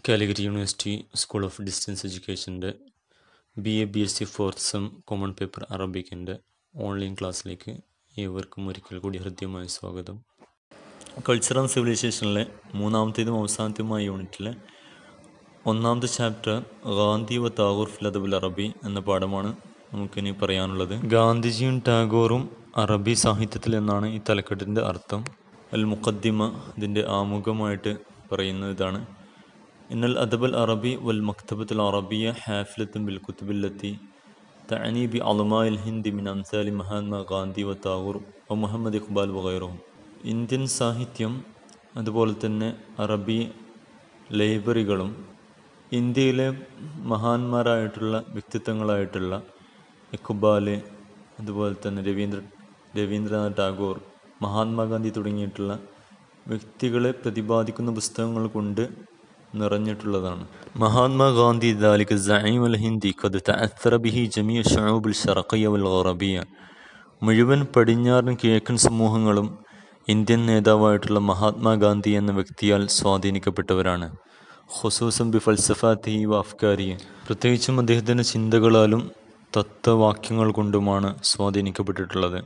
Calicut university school of distance എഡ്യൂക്കേഷൻ്റെ B A B S C fourth sem common paper അറബിക്കിൻ്റെ online ക്ലാസ്സിലേക്ക് ഏവർക്കും ഒരിക്കൽ കൂടി ഹൃദ്യമായ സ്വാഗതം കൾച്ചർ ആൻഡ് സിവിലൈസേഷനിലെ മൂന്നാമത്തേതും അവസാനത്തേതുമായ യൂണിറ്റിലെ ഒന്നാമത്തെ ചാപ്റ്റർ ഗാന്ധി വ താഗൂർ ഫിലദബുൽ അറബി എന്ന പാഠമാണ് നമുക്കിനി പറയാനുള്ളത് ഗാന്ധിജിയും ടാഗോറും അറബി സാഹിത്യത്തിൽ എന്നാണ് ഈ തലക്കെട്ടിൻ്റെ അർത്ഥം അൽ മുഖദ്ദിമ ഇതിൻ്റെ ആമുഖമായിട്ട് പറയുന്നത് ഇതാണ് ഇന്നൽ അദബൽ അറബി വൽ മക്തബത്തുൽ അറബിയ ഹാഫിലത്തും ബിൽ കുത്തുബില്ലത്തി തഅനി ബി അലമാൽ ഹിന്ദി മിൻ അംസാലി മഹാത്മാ ഗാന്ധി വ താഗൂർ വ മുഹമ്മദ് ഇഖ്ബാൽ വഗൈറഹും ഇന്ത്യൻ സാഹിത്യം അതുപോലെ തന്നെ അറബി ലൈബ്രറികളും ഇന്ത്യയിലെ മഹാന്മാരായിട്ടുള്ള വ്യക്തിത്വങ്ങളായിട്ടുള്ള ഇഖ്ബാൽ അതുപോലെ തന്നെ രവീന്ദ്ര രവീന്ദ്രനാഥ് ടാഗോർ മഹാത്മാഗാന്ധി തുടങ്ങിയിട്ടുള്ള വ്യക്തികളെ പ്രതിപാദിക്കുന്ന പുസ്തകങ്ങൾ കൊണ്ട് നിറഞ്ഞിട്ടുള്ളതാണ് മഹാത്മാഗാന്ധി ദാലിക് സഈം അൽ ഹിന്ദി ഖദ് തഅثر ബിഹി ജമീഅ ശുഊബുൽ ശർഖിയ വൽ ഗറബിയ മുഴുവൻ പടിഞ്ഞാറൻ കിഴക്കൻ സമൂഹങ്ങളും ഇന്ത്യൻ നേതാവായിട്ടുള്ള മഹാത്മാഗാന്ധി എന്ന വ്യക്തിയാൽ സ്വാധീനിക്കപ്പെട്ടവരാണ് ഖുസൂസം ബി ഫൽസഫാത്തി വ അഫ്കാരി പ്രത്യേകിച്ചും അദ്ദേഹത്തിൻ്റെ ചിന്തകളാലും തത്വവാക്യങ്ങൾ കൊണ്ടുമാണ് സ്വാധീനിക്കപ്പെട്ടിട്ടുള്ളത്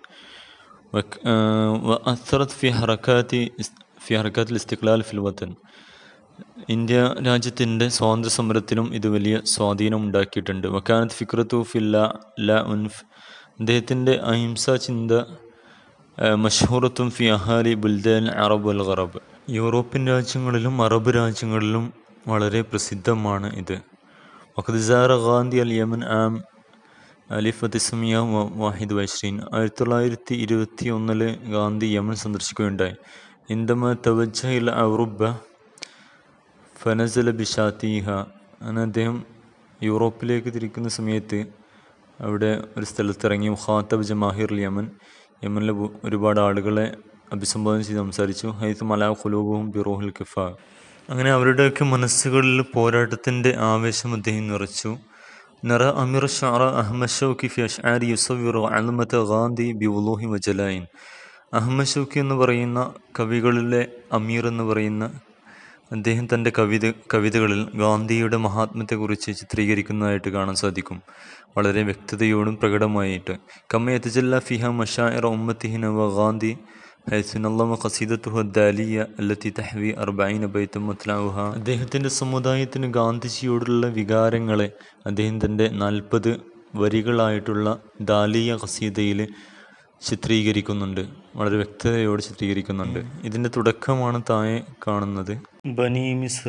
അസറത്ത് ഫി ഹറക്കാത്തി ഫി ഹറക്കാത്തിൽ ഇസ്തിഖ്ലാൽ ഫിൽ വത്തൻ ഇന്ത്യ രാജ്യത്തിൻ്റെ സ്വാതന്ത്ര്യ സമരത്തിനും ഇത് വലിയ സ്വാധീനം ഉണ്ടാക്കിയിട്ടുണ്ട് വക്കാനത്ത് ഫിക്രത്തു ഫില്ല ല ഉൻഫ് അദ്ദേഹത്തിൻ്റെ അഹിംസാ ചിന്ത മഷഹൂറത്തും ഫി അഹാലി ബുൽദാൻ അറബ് അൽ ഖറബ് യൂറോപ്യൻ രാജ്യങ്ങളിലും അറബ് രാജ്യങ്ങളിലും വളരെ പ്രസിദ്ധമാണ് ഇത് വഖദ്സാറ ഗാന്ധി അൽ യമൻ ആം അലിഫ് അതിസ്മിയ വാഹിദ് വൈശ്രീൻ ആയിരത്തി തൊള്ളായിരത്തി ഇരുപത്തി ഒന്നില് ഗാന്ധി യമൻ സന്ദർശിക്കുകയുണ്ടായി ഇന്ദമ തവജ്ജയിൽ ഔറുബ ഫനസല ബിഷാത്തിഹ അങ്ങനെ അദ്ദേഹം യൂറോപ്പിലേക്ക് തിരിക്കുന്ന സമയത്ത് അവിടെ ഒരു സ്ഥലത്തിറങ്ങി ഖാത്തബ് ജമാഹിർ യമൻ യമനിലെ ഒരുപാട് ആളുകളെ അഭിസംബോധന ചെയ്ത് സംസാരിച്ചു ഹൈത്ത് മലാ ഖുലൂബും ബിറോഹുൽ കിഫ അങ്ങനെ അവരുടെയൊക്കെ മനസ്സുകളിൽ പോരാട്ടത്തിൻ്റെ ആവേശം അദ്ദേഹം നിറച്ചു നറ അമീർ ഷാറ അഹമ്മദ് ഷൗക്കി ഫി അഷ്ആരി യുസവിറു അൽമത്ത് ഗാന്ധി ബി ഉലൂഹി വജലായിൻ അഹമ്മദ് ഷൗക്കി എന്ന് പറയുന്ന കവികളിലെ അമീർ എന്ന് പറയുന്ന അദ്ദേഹം തൻ്റെ കവിത കവിതകളിൽ ഗാന്ധിയുടെ മഹാത്മ്യത്തെക്കുറിച്ച് ചിത്രീകരിക്കുന്നതായിട്ട് കാണാൻ സാധിക്കും വളരെ വ്യക്തതയോടും പ്രകടമായിട്ട് കമ്മയത്തജല്ല ഫിഹ മഷായർ ഉമ്മത്തിഹിന വ ഗാന്ധി ഹൈസുനല്ലമ ഖസീദത്തുഹ ദാലിയ അല്ലത്തി തഹവി അർബൈന ബൈത്തും മുത്ലാവുഹ അദ്ദേഹത്തിൻ്റെ സമുദായത്തിന് ഗാന്ധിജിയോടുള്ള വികാരങ്ങളെ അദ്ദേഹം തൻ്റെ നാൽപ്പത് വരികളായിട്ടുള്ള ദാലിയ ഖസീദയിൽ ചിത്രീകരിക്കുന്നുണ്ട് വളരെ വ്യക്തതയോടെ ചിത്രീകരിക്കുന്നുണ്ട് ഇതിൻ്റെ തുടക്കമാണ് താഴെ കാണുന്നത് ബനി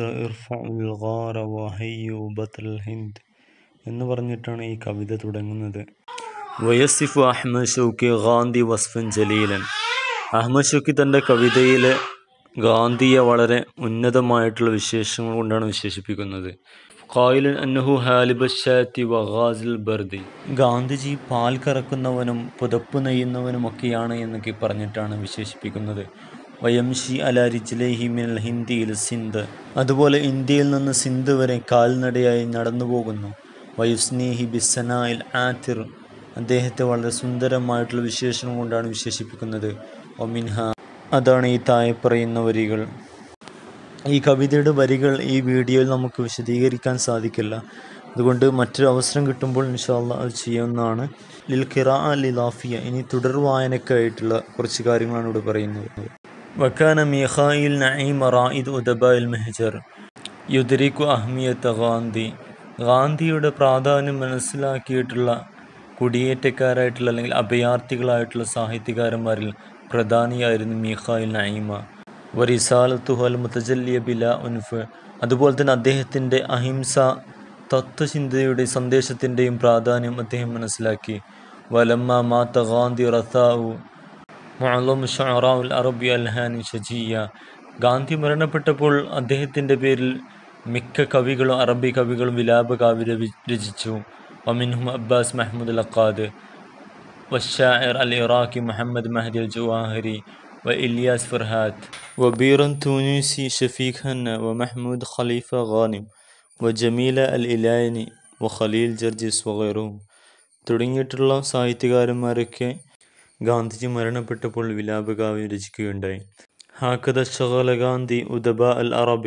ഹിന്ദ് എന്ന് പറഞ്ഞിട്ടാണ് ഈ കവിത തുടങ്ങുന്നത് വയസിഫു അഹമ്മദ് ഷൗക്കി ഗാന്ധി വസ്ഫൻ ജലീലൻ അഹമ്മദ് ഷൗക്കി തൻ്റെ കവിതയിൽ ഗാന്ധിയെ വളരെ ഉന്നതമായിട്ടുള്ള വിശേഷങ്ങൾ കൊണ്ടാണ് വിശേഷിപ്പിക്കുന്നത് ഖായിലൻ അന്നഹു ഹാലിബഷാത്തി വഗാസിൽ ബർദി ഗാന്ധിജി പാൽ കറക്കുന്നവനും പുതപ്പ് നെയ്യുന്നവനുമൊക്കെയാണ് എന്നൊക്കെ പറഞ്ഞിട്ടാണ് വിശേഷിപ്പിക്കുന്നത് വയംഷി അല റിജ്ലേഹി മിനൽ ഹിന്ദിയിൽ സിന്ധ് അതുപോലെ ഇന്ത്യയിൽ നിന്ന് സിന്ധ് വരെ കാൽനടയായി നടന്നു പോകുന്നു വയുസ്നേഹി ബിസനായിൽ ആത്തിർ അദ്ദേഹത്തെ വളരെ സുന്ദരമായിട്ടുള്ള വിശേഷണം കൊണ്ടാണ് വിശേഷിപ്പിക്കുന്നത് ഒമിൻഹ അതാണ് ഈ താഴെ പറയുന്ന വരികൾ ഈ കവിതയുടെ വരികൾ ഈ വീഡിയോയിൽ നമുക്ക് വിശദീകരിക്കാൻ സാധിക്കില്ല അതുകൊണ്ട് മറ്റൊരു അവസരം കിട്ടുമ്പോൾ ഇൻഷാല്ല അത് ചെയ്യാവുന്നതാണ് ലിൽ ഖിറാ ലിലാഫിയ ഇനി തുടർ വായനക്കായിട്ടുള്ള കുറച്ച് കാര്യങ്ങളാണ് ഇവിടെ പറയുന്നത് വക്കാന മീഖായിൽ നഈം റായിദ് ഉദബായിൽ മെഹജർ യുദരിക്കു അഹ്മിയത്ത് ഗാന്ധി ഗാന്ധിയുടെ പ്രാധാന്യം മനസ്സിലാക്കിയിട്ടുള്ള കുടിയേറ്റക്കാരായിട്ടുള്ള അല്ലെങ്കിൽ അഭയാർത്ഥികളായിട്ടുള്ള സാഹിത്യകാരന്മാരിൽ പ്രധാനിയായിരുന്നു മീഖായിൽ നഈമ വരിസാലത്തുഹൽ മുത്തജല്ലിയ ബില ഉൻഫ് അതുപോലെ തന്നെ അദ്ദേഹത്തിൻ്റെ അഹിംസ തത്വചിന്തയുടെ സന്ദേശത്തിൻ്റെയും പ്രാധാന്യം അദ്ദേഹം മനസ്സിലാക്കി വലമ്മ മാത്ത ഗാന്ധി റസാവു മുഅലം ഷറാഉൽ അറബി അൽഹാനി ഷജിയ ഗാന്ധി മരണപ്പെട്ടപ്പോൾ അദ്ദേഹത്തിൻ്റെ പേരിൽ മിക്ക കവികളും അറബി കവികളും വിലാപ കാവ്യ രചിച്ചു വമിൻഹും അബ്ബാസ് മഹ്മൂദ് അഖാദ് والشاعر العراقي محمد مهدي الجواهري وإلياس فرهات وبيرن تونسي شفيق هنا ومحمود خليفة غانم وجميلة الإلاني وخليل جرجس وغيرهم തുടങ്ങിയിട്ടുള്ള സാഹിത്യകാരന്മാരൊക്കെ ഗാന്ധിജി മരണപ്പെട്ടപ്പോൾ വിലാപകാവ്യം രചിക്കുകയുണ്ടായി ഹാക്കദ ഷഗല ഗാന്ധി ഉദബ അൽ അറബി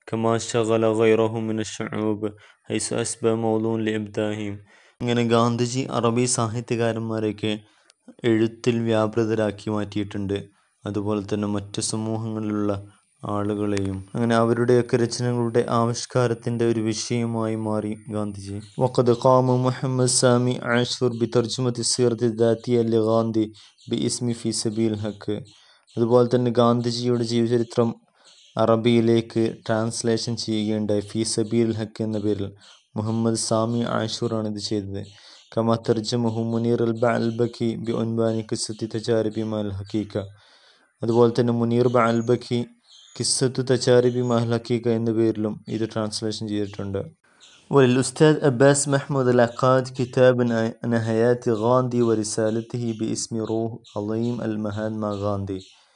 كما شغل غيره من الشعوب حيث أسبى موضوع لإبداعهم ഇങ്ങനെ ഗാന്ധിജി അറബി സാഹിത്യകാരന്മാരെയൊക്കെ എഴുത്തിൽ വ്യാപൃതരാക്കി മാറ്റിയിട്ടുണ്ട് അതുപോലെ തന്നെ മറ്റു സമൂഹങ്ങളിലുള്ള ആളുകളെയും അങ്ങനെ അവരുടെയൊക്കെ രചനകളുടെ ആവിഷ്കാരത്തിൻ്റെ ഒരു വിഷയമായി മാറി ഗാന്ധിജി വഖദ് ഖാമ മുഹമ്മദ് സാമി ആഷൂർ ബി തർജുമത്തി സീറത്തി ദാത്തിയ ലി ഗാന്ധി ബി ഇസ്മി ഫി സബീൽ ഹക്ക് അതുപോലെ തന്നെ ഗാന്ധിജിയുടെ ജീവചരിത്രം അറബിയിലേക്ക് ട്രാൻസ്ലേഷൻ ചെയ്യുകയുണ്ടായി ഫി സബീൽ ഹക്ക് എന്ന പേരിൽ മുഹമ്മദ് സാമി ആഷൂറാണ് ഇത് ചെയ്തത് കമ തർജമഹു മുനീർ അൽ ബഅൽബക്കി ബി ഒൻബാനി കിസ്സത്തി തജാരിബി മൽ ഹക്കീക്ക അതുപോലെ തന്നെ മുനീർ ബഅൽബക്കി കിസ്സത്തു തജാരിബി മൽ ഹക്കീക്ക എന്ന പേരിലും ഇത് ട്രാൻസ്ലേഷൻ ചെയ്തിട്ടുണ്ട് وللأستاذ أباس محمود العقاد كتاب عن حياة غاندي ورسالته باسم روح عظيم المهاتما غاندي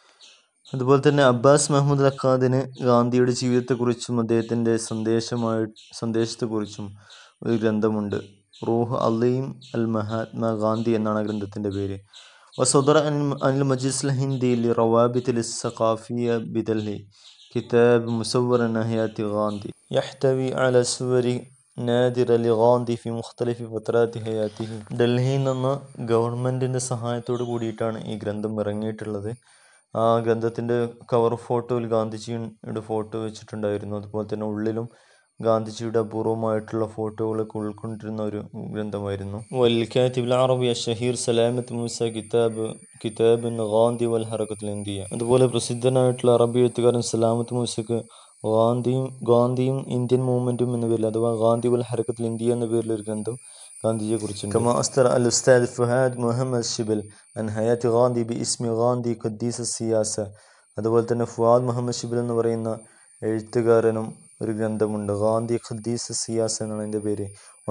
അതുപോലെ തന്നെ അബ്ബാസ് മഹമ്മദ് അക്കാദിന് ഗാന്ധിയുടെ ജീവിതത്തെക്കുറിച്ചും അദ്ദേഹത്തിൻ്റെ സന്ദേശമായി സന്ദേശത്തെക്കുറിച്ചും ഒരു ഗ്രന്ഥമുണ്ട് റൂഹ് അലീം അൽ മഹാത്മാ ഗാന്ധി എന്നാണ് ആ ഗ്രന്ഥത്തിൻ്റെ പേര് وصدر عن عن المجلس الهندي لروابط الثقافية بدلهي كتاب مصور عن حياة غاندي يحتوي على صور نادرة لغاندي في مختلف فترات حياته ഡൽഹിയിൽ നിന്ന് ഗവൺമെൻറ്റിൻ്റെ സഹായത്തോട് കൂടിയിട്ടാണ് ഈ ഗ്രന്ഥം ഇറങ്ങിയിട്ടുള്ളത് ആ ഗ്രന്ഥത്തിൻ്റെ കവർ ഫോട്ടോയിൽ ഗാന്ധിജിയുടെ ഫോട്ടോ വെച്ചിട്ടുണ്ടായിരുന്നു അതുപോലെ തന്നെ ഉള്ളിലും ഗാന്ധിജിയുടെ അപൂർവമായിട്ടുള്ള ഫോട്ടോകളൊക്കെ ഉൾക്കൊണ്ടിരുന്ന ഒരു ഗ്രന്ഥമായിരുന്നു വൽക്കാത്തിബിൽ അറബി ഷഹീർ സലാമത്ത് മൂസ കിതാബ് കിതാബ് ഗാന്ധി വൽ ഹറക്കത്തിൽ ഇന്ത്യ അതുപോലെ പ്രസിദ്ധനായിട്ടുള്ള അറബി എഴുത്തുകാരൻ സലാമത്ത് മൂസക്ക് ഗാന്ധിയും ഗാന്ധിയും ഇന്ത്യൻ മൂവ്മെൻറ്റും എന്ന പേരിൽ അഥവാ ഗാന്ധി വൽ ഹറക്കത്തിൽ ഇന്ത്യ എന്ന പേരിൽ ഒരു ഗ്രന്ഥം ഗാന്ധിജിയെ കുറിച്ചുണ്ട് كما أصدر الأستاذ فهاد محمد شبل عن حياة غاندي باسم غاندي قديس السياسة അതുപോലെ തന്നെ ഫുവാദ് മുഹമ്മദ് ഷിബിൽ എന്ന് പറയുന്ന എഴുത്തുകാരനും ഒരു ഗ്രന്ഥമുണ്ട് ഗാന്ധി ഖദ്ദീസ് സിയാസ് എന്നാണ് അതിൻ്റെ പേര്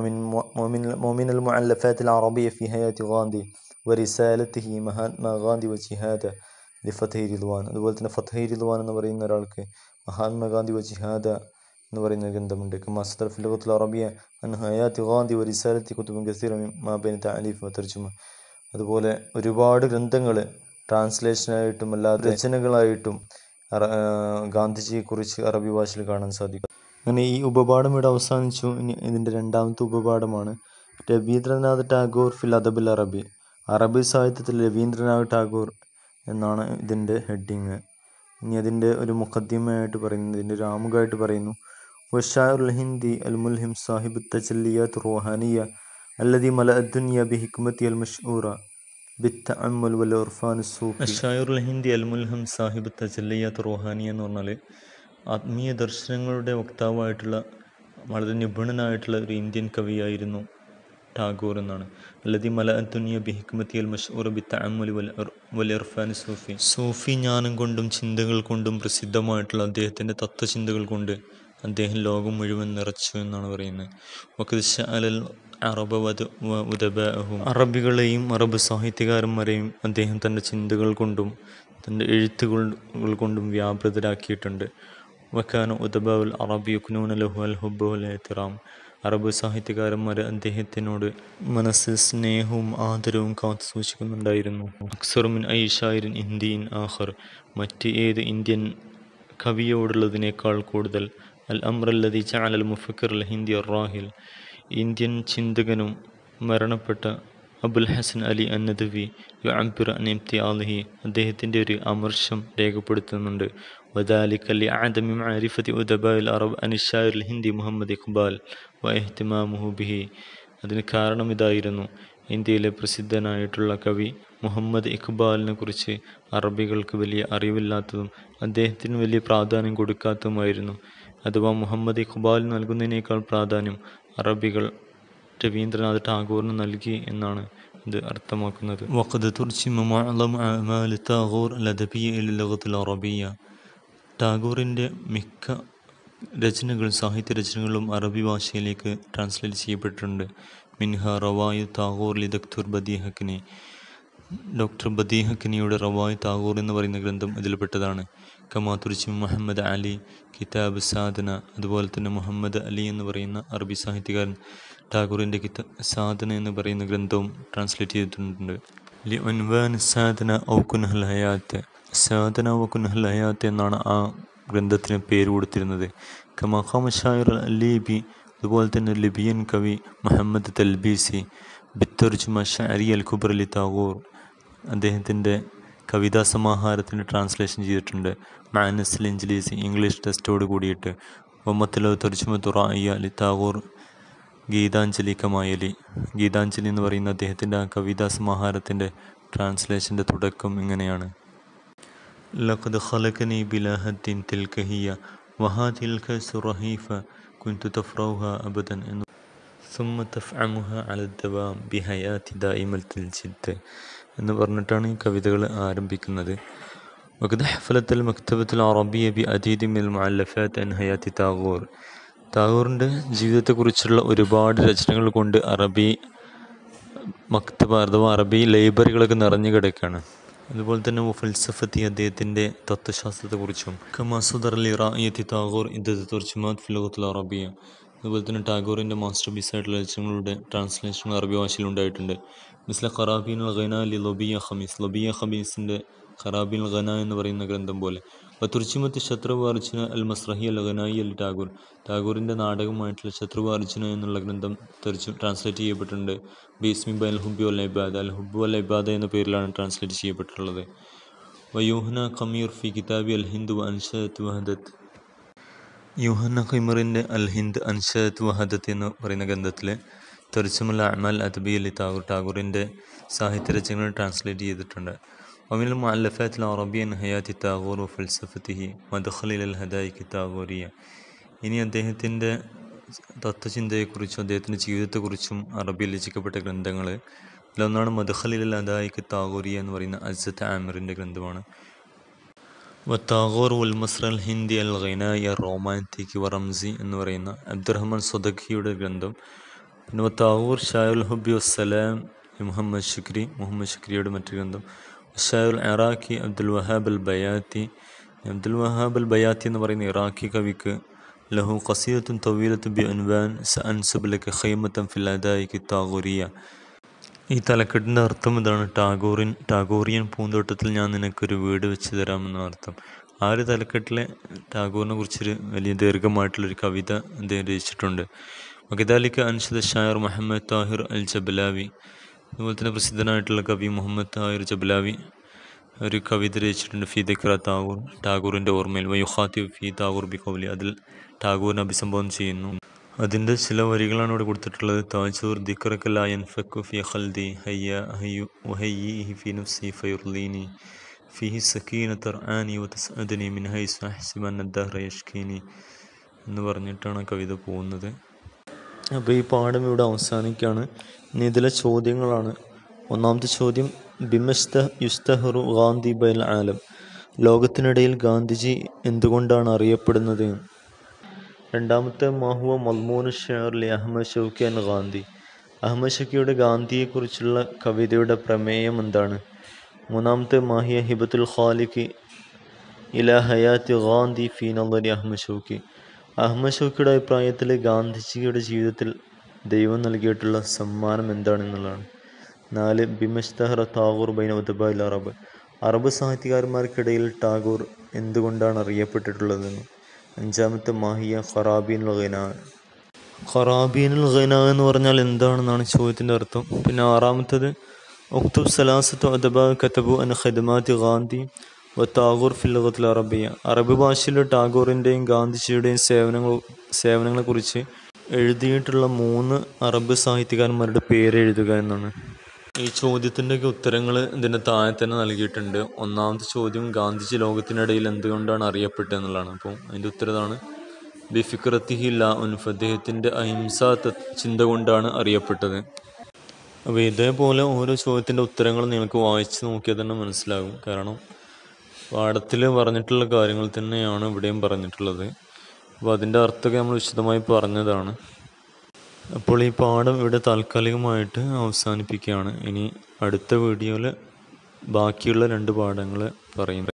മൊമിൻ അൽ മുഅല്ലഫാത്ത് അൽ അറബിയ ഫി ഹയാത്ത് ഗാന്ധി വരിസാലത്തിഹി മഹാത്മാ ഗാന്ധി വ ജിഹാദ ലി ഫതഹി റിദ്വാൻ അതുപോലെ തന്നെ ഫതഹി റിദ്വാൻ എന്ന് പറയുന്ന ഒരാൾക്ക് മഹാത്മാഗാന്ധി വ ജിഹാദ എന്ന് പറയുന്ന ഗ്രന്ഥമുണ്ട് കമാസ്തർ ഫിലഖത്തുൽ അറബിയ അൻ ഹയാത്ത് ഗാന്ധി വരിസാലത്തി കുത്തുബും ഗസീറ മാബൈൻ താലിഫ് വതർജുമ അതുപോലെ ഒരുപാട് ഗ്രന്ഥങ്ങൾ ട്രാൻസ്ലേഷനായിട്ടും അല്ലാതെ രചനകളായിട്ടും ഗാന്ധിജിയെക്കുറിച്ച് അറബി ഭാഷയിൽ കാണാൻ സാധിക്കും അങ്ങനെ ഈ ഉപപാഠം ഇവിടെ അവസാനിച്ചു ഇനി ഇതിൻ്റെ രണ്ടാമത്തെ ഉപപാഠമാണ് രവീന്ദ്രനാഥ് ടാഗോർ ഫിൽ അദബുൽ അറബി അറബി സാഹിത്യത്തിൽ രവീന്ദ്രനാഥ് ടാഗോർ എന്നാണ് ഇതിൻ്റെ ഹെഡിങ് ഇനി അതിൻ്റെ ഒരു മുഖദ്യമയായിട്ട് പറയുന്നത് ഇതിൻ്റെ ഒരു ആമുഖമായിട്ട് പറയുന്നു വഷാറുൽ ഹിന്ദി അൽ മുൽഹിം സാഹിബ് തജല്ലിയാത്ത് റൂഹാനിയ അല്ലദി മല അദ്ദുനിയ ബി ഹിക്മത്തി അൽ മഷ്ഊറ بالتأمل والعرفان الصوفي الشاعر الهندي الملهم സാഹിബ് തജല്ലിയാത്ത് റൂഹാനി എന്ന് പറഞ്ഞാൽ ആത്മീയ ദർശനങ്ങളുടെ വക്താവായിട്ടുള്ള വളരെ നിപുണനായിട്ടുള്ള ഒരു ഇന്ത്യൻ കവിയായിരുന്നു ടാഗോർ എന്നാണ് അല്ലതി മല അദ്ദുനിയ ബി ഹിക്മത്തി അൽ മഷ്ഊറ ബി തഅമ്മുൽ വൽ വൽ ഇർഫാൻ സൂഫി സൂഫി ജ്ഞാനം കൊണ്ടും ചിന്തകൾ കൊണ്ടും പ്രസിദ്ധമായിട്ടുള്ള അദ്ദേഹത്തിൻ്റെ തത്വചിന്തകൾ കൊണ്ട് അദ്ദേഹം ലോകം മുഴുവൻ നിറച്ചു എന്നാണ് പറയുന്നത് വഖദ് ശഅലൽ അറബ് ഉദബാഹും അറബികളെയും അറബ് സാഹിത്യകാരന്മാരെയും അദ്ദേഹം തൻ്റെ ചിന്തകൾ കൊണ്ടും തൻ്റെ എഴുത്തുകൾ കൊണ്ടും വ്യാപൃതരാക്കിയിട്ടുണ്ട് വക്കാന ഉദബാവുൽ അറബി യുക്നൂന ലഹു അൽ ഹുബ് അൽ എഹ്തിറാം അറബ് സാഹിത്യകാരന്മാർ അദ്ദേഹത്തിനോട് മനസ്സിൽ സ്നേഹവും ആദരവും കാത്തു സൂക്ഷിക്കുന്നുണ്ടായിരുന്നു അക്സറുമിൻ ഐ ഷായിരിൻ ഇന്ത്യൻ ആഹർ മറ്റ് ഏത് ഇന്ത്യൻ കവിയോടുള്ളതിനേക്കാൾ കൂടുതൽ അൽ അമ്രല്ലതി ചാൽ അൽ മുഫക്കർ അൽ ഹിന്ദി റാഹിൽ ഇന്ത്യൻ ചിന്തകനും മരണപ്പെട്ട അബുൽ ഹസൻ അലി അന്നദവി യുഅബ്ബിർ അൻ ഇംതിയാലിഹി അദ്ദേഹത്തിൻ്റെ ഒരു അമർഷം രേഖപ്പെടുത്തുന്നുണ്ട് وذلك لعدم معرفة أدباء العرب عن الشاعر الهندي മുഹമ്മദ് ഇഖ്ബാൽ واهتمامه به അതിന് കാരണം ഇതായിരുന്നു ഇന്ത്യയിലെ പ്രസിദ്ധനായിട്ടുള്ള കവി മുഹമ്മദ് ഇഖ്ബാലിനെ കുറിച്ച് അറബികൾക്ക് വലിയ അറിവില്ലാത്തതും അദ്ദേഹത്തിന് വലിയ പ്രാധാന്യം കൊടുക്കാത്തതുമായിരുന്നു അഥവാ മുഹമ്മദ് ഇഖ്ബാൽ നൽകുന്നതിനേക്കാൾ പ്രാധാന്യം അറബികൾ രവീന്ദ്രനാഥ് ടാഗോറിന് നൽകി എന്നാണ് ഇത് അർത്ഥമാക്കുന്നത് വഖദ് തുർജിമ മഅലം അഅമാൽ ടാഗോർ ലദബിയ ഇല ലഗത്തിൽ അറബിയ ടാഗോറിൻ്റെ മിക്ക രചനകൾ സാഹിത്യ രചനകളും അറബി ഭാഷയിലേക്ക് ട്രാൻസ്ലേറ്റ് ചെയ്യപ്പെട്ടിട്ടുണ്ട് മിൻഹ റവായു താഗോർ ലി ദക്തുർ ബദീഹക്കിനെ ഡോക്ടർ ബദീഹക്കിനിയുടെ റവായ് താഗോർ എന്ന് പറയുന്ന ഗ്രന്ഥം ഇതിൽപ്പെട്ടതാണ് കമാതുർജി മുഹമ്മദ് അലി കിതാബ് സാധന അതുപോലെ തന്നെ മുഹമ്മദ് അലി എന്ന് പറയുന്ന അറബി സാഹിത്യകാരൻ ടാഗോറിൻ്റെ കിത സാധന എന്ന് പറയുന്ന ഗ്രന്ഥവും ട്രാൻസ്ലേറ്റ് ചെയ്തിട്ടുണ്ട് ലി ഒൻവാൻ സാധന ഔ കുൻഹൽ ഹയാത്ത് സാധന ഔ കുൻഹൽ ഹയാത്ത് എന്നാണ് ആ ഗ്രന്ഥത്തിന് പേര് കൊടുത്തിരുന്നത് കമാഖാമ ഷായർ അല്ലീബി അതുപോലെ തന്നെ ലിബിയൻ കവി മുഹമ്മദ് തൽബീസി ബിത്തർജുമ ഷാരി അൽ ഖുബർ അലി താഗൂർ അദ്ദേഹത്തിൻ്റെ കവിതാ സമാഹാരത്തിന് ട്രാൻസ്ലേഷൻ ചെയ്തിട്ടുണ്ട് മാനസിൽ ഇഞ്ചിലീസി ഇംഗ്ലീഷ് ടെസ്റ്റോട് കൂടിയിട്ട് ഒമ്മത്തിലോ തർജുമ റായിയ അലി താഗൂർ ഗീതാഞ്ജലി കമായലി ഗീതാഞ്ജലി എന്ന് പറയുന്ന അദ്ദേഹത്തിൻ്റെ ആ കവിതാ സമാഹാരത്തിൻ്റെ ട്രാൻസ്ലേഷൻ്റെ തുടക്കം ഇങ്ങനെയാണ് لقد خلقني بلا هد تلك هي وهذه الكأس رهيفة كنت تفرغها أبدا إن- ثم تفعمها على الدوام بحياة دائمة الجد എന്ന് പറഞ്ഞിട്ടാണ് ഈ കവിതകൾ ആരംഭിക്കുന്നത് وقد حفلت المكتبة العربية بعديد من المؤلفات عن حياة تاغور താഗൂറിൻ്റെ ജീവിതത്തെക്കുറിച്ചുള്ള ഒരുപാട് രചനകൾ കൊണ്ട് അറബി മക്തബ അഥവാ അറബി ലൈബ്രറികളൊക്കെ നിറഞ്ഞു കിടക്കുകയാണ് അതുപോലെ തന്നെ ഫൽസഫത്തി അദ്ദേഹത്തിൻ്റെ തത്വശാസ്ത്രത്തെക്കുറിച്ചും കമാസുദർ അലി റായത്തി താഗൂർ ഇദ്ദത്ത് തുർച്ചുമാത് ഫിലോത്തുൽ അറബിയ അതുപോലെ തന്നെ ടാഗോറിൻ്റെ മാസ്റ്റർ പീസ് ആയിട്ടുള്ള രചനകളുടെ ട്രാൻസ്ലേഷൻ അറബി ഭാഷയിൽ ഉണ്ടായിട്ടുണ്ട് മിസ്ല ഖറാബീൻ ഖന ലി ലൊബിയ ഖമീസ് ലൊബിയ ഖമീസിൻ്റെ ഖറാബീൻ ഖന എന്ന് പറയുന്ന ഗ്രന്ഥം പോലെ തുർച്ചിമത്ത് ശത്രുവ് അർജുന അൽ മസ്രഹി അൽ ഖനായി അൽ ടാഗൂർ ടാഗൂറിൻ്റെ നാടകമായിട്ടുള്ള ശത്രുവ് അർജുന എന്നുള്ള ഗ്രന്ഥം തെറിച്ച് ട്രാൻസ്ലേറ്റ് ചെയ്യപ്പെട്ടിട്ടുണ്ട് ബീസ്മി ബൈ അൽ ഹുബി അൽ ഇബാദ അൽ ഹുബു അൽ ഇബാദ എന്ന പേരിലാണ് ട്രാൻസ്ലേറ്റ് ചെയ്യപ്പെട്ടിട്ടുള്ളത് വയൂഹന ഖമീർ ഫി കിതാബി അൽ ഹിന്ദ് അൻഷത്ത് വഹദത്ത് യുഹന്ന ഖിമറിൻ്റെ അൽ ഹിന്ദ് അൻഷത്ത് വഹദത്ത് എന്ന് പറയുന്ന ഗ്രന്ഥത്തിൽ തെറിച്ചുമുള്ള അമൽ അദ്ബി അലി താഗൂർ ടാഗൂറിൻ്റെ സാഹിത്യരചനകൾ ട്രാൻസ്ലേറ്റ് ചെയ്തിട്ടുണ്ട് ومن المؤلفات العربية عن حياة تاغور وفلسفته مدخل إلى الهدايك التاغورية ഇനി അദ്ദേഹത്തിൻ്റെ തത്വചിന്തയെക്കുറിച്ചും അദ്ദേഹത്തിൻ്റെ ജീവിതത്തെക്കുറിച്ചും അറബിയിൽ രചിക്കപ്പെട്ട ഗ്രന്ഥങ്ങൾ ഇതിലൊന്നാണ് മദ്ഖലിൽ അദായിക്ക് താഗോറിയ എന്ന് പറയുന്ന അസത്ത് ആമിറിൻ്റെ ഗ്രന്ഥമാണ് വത്താഗോർ ഉൽമസ്ര അൽ ഹിന്ദി അൽ ഖൈനായി റോമാൻറ്റിക് വറംസി എന്ന് പറയുന്ന അബ്ദുറഹ്മാൻ സ്വദഖിയുടെ ഗ്രന്ഥം പിന്നെ വത്താഗൂർ ഷായുൽ ഹുബി വസ്സലാം മുഹമ്മദ് ഷുക്രി മുഹമ്മദ് ഷുക്രിയുടെ മറ്റു ഗ്രന്ഥം ഷായുൽ Iraqi Abdul Wahab al Bayati Abdul Wahab al Bayati എന്ന് പറയുന്ന ഇറാഖി കവിക്ക് ലഹു ഖസീദത്തുൻ തവീലത്തുൻ ബി അൻവാൻ സ അൻസുബിലക്ക് ഖൈമത്തൻ ഫിൽ അദായിക്ക് താഗോറിയ ഈ തലക്കെട്ടിൻ്റെ അർത്ഥം ഇതാണ് ടാഗോറിൻ ടാഗോറിയൻ പൂന്തോട്ടത്തിൽ ഞാൻ നിനക്കൊരു വീട് വെച്ച് തരാമെന്ന അർത്ഥം ആ ഒരു തലക്കെട്ടിലെ ടാഗോറിനെ കുറിച്ചൊരു വലിയ ദീർഘമായിട്ടുള്ളൊരു കവിത അദ്ദേഹം രചിച്ചിട്ടുണ്ട് വഗദാലിക്ക് അൻഷദ് ഷായർ മുഹമ്മദ് താഹിർ അൽ ജബലാവി അതുപോലെ തന്നെ പ്രസിദ്ധനായിട്ടുള്ള കവി മുഹമ്മദ് താഹിർ ജബലാവി ഒരു കവിത രചിച്ചിട്ടുണ്ട് ഫി ദിക്ര താഗൂർ ടാഗോറിൻ്റെ ഓർമ്മയിൽ വയുഹാത്തി ഫി താഗൂർ ബി കൗലി അതിൽ ടാഗോറിനെ അഭിസംബോധന ചെയ്യുന്നു അതിൻ്റെ ചില വരികളാണ് ഇവിടെ കൊടുത്തിട്ടുള്ളത് താജൂർ ദിക്റക്കല യൻഫക്കു ഫി ഖൽദി ഹയ്യ ഹയ്യു വഹയ്യിഹി ഫി നഫ്സി ഫയുർലീനി ഫിഹി സക്കീന തർആനി വതസ്അദനി മിൻ ഹൈസു അഹ്സിബു അന്ന ദഹ്റ യഷ്കീനി എന്ന് പറഞ്ഞിട്ടാണ് ആ കവിത പോകുന്നത് അപ്പോൾ ഈ പാഠം ഇവിടെ അവസാനിക്കുകയാണ് ഇനി ഇതിലെ ചോദ്യങ്ങളാണ് ഒന്നാമത്തെ ചോദ്യം ബിമസ്ത യുസ്തഹറു ഗാന്ധി ബൈൽ ആലം ലോകത്തിനിടയിൽ ഗാന്ധിജി എന്തുകൊണ്ടാണ് അറിയപ്പെടുന്നത് രണ്ടാമത്തെ മഹുവ മൽമൂൻ ഷെയർലി അഹമ്മദ് ഷൗക്കി അൻ ഗാന്ധി അഹമ്മദ് ഷക്കിയുടെ ഗാന്ധിയെക്കുറിച്ചുള്ള കവിതയുടെ പ്രമേയം എന്താണ് മൂന്നാമത്തെ മാഹിയ ഹിബത്തുൽ ഖാലിഖി ഇല ഹയാത്തി ഗാന്ധി ഫി നദരി അഹമ്മദ് ഷൗക്കി അഹമ്മദ് ഷൗക്കിയുടെ അഭിപ്രായത്തിൽ ഗാന്ധിജിയുടെ ജീവിതത്തിൽ ദൈവം നൽകിയിട്ടുള്ള സമ്മാനം എന്താണെന്നുള്ളതാണ് നാല് ബിമസ്തഹറ താഗൂർ ബൈന ഉദബാൽ അറബ് അറബ് സാഹിത്യകാരന്മാർക്കിടയിൽ ടാഗോർ എന്തുകൊണ്ടാണ് അറിയപ്പെട്ടിട്ടുള്ളതെന്ന് അഞ്ചാമത്തെ മാഹിയ ഖറാബീനുൽ ഖന ഖറാബീനുൽ ഖന എന്ന് പറഞ്ഞാൽ എന്താണെന്നാണ് ചോദ്യത്തിൻ്റെ അർത്ഥം പിന്നെ ആറാമത്തത് ഒക്തുബ് സലാസത്തു അദബ കത്തബു അൻ ഖദമാത്തി ഗാന്ധി വ താഗൂർ ഫിൽ ലഗത്തുൽ അറബിയ അറബ് ഭാഷയിൽ ടാഗോറിൻ്റെയും ഗാന്ധിജിയുടെയും സേവനങ്ങൾ സേവനങ്ങളെക്കുറിച്ച് എഴുതിയിട്ടുള്ള മൂന്ന് അറബ് സാഹിത്യകാരന്മാരുടെ പേര് എഴുതുക എന്നാണ് ഈ ചോദ്യത്തിൻ്റെയൊക്കെ ഉത്തരങ്ങൾ ഇതിൻ്റെ താഴെ തന്നെ നൽകിയിട്ടുണ്ട് ഒന്നാമത്തെ ചോദ്യം ഗാന്ധിജി ലോകത്തിനിടയിൽ എന്തുകൊണ്ടാണ് അറിയപ്പെട്ടത് എന്നുള്ളതാണ് അപ്പോൾ അതിൻ്റെ ഉത്തരതാണ് ബിഫിക്രത്തിഹി ലാ ഉൻഫ് അദ്ദേഹത്തിൻ്റെ അഹിംസ ത- ചിന്ത കൊണ്ടാണ് അറിയപ്പെട്ടത് അപ്പോൾ ഇതേപോലെ ഓരോ ചോദ്യത്തിൻ്റെ ഉത്തരങ്ങൾ നിങ്ങൾക്ക് വായിച്ച് നോക്കിയാൽ തന്നെ മനസ്സിലാകും കാരണം പാഠത്തിൽ പറഞ്ഞിട്ടുള്ള കാര്യങ്ങൾ തന്നെയാണ് ഇവിടെയും പറഞ്ഞിട്ടുള്ളത് അപ്പോൾ അതിൻ്റെ അർത്ഥമൊക്കെ നമ്മൾ വിശദമായി പറഞ്ഞതാണ് അപ്പോൾ ഈ പാഠം ഇവിടെ താൽക്കാലികമായിട്ട് അവസാനിപ്പിക്കുകയാണ് ഇനി അടുത്ത വീഡിയോയിൽ ബാക്കിയുള്ള രണ്ട് പാഠങ്ങൾ പറയും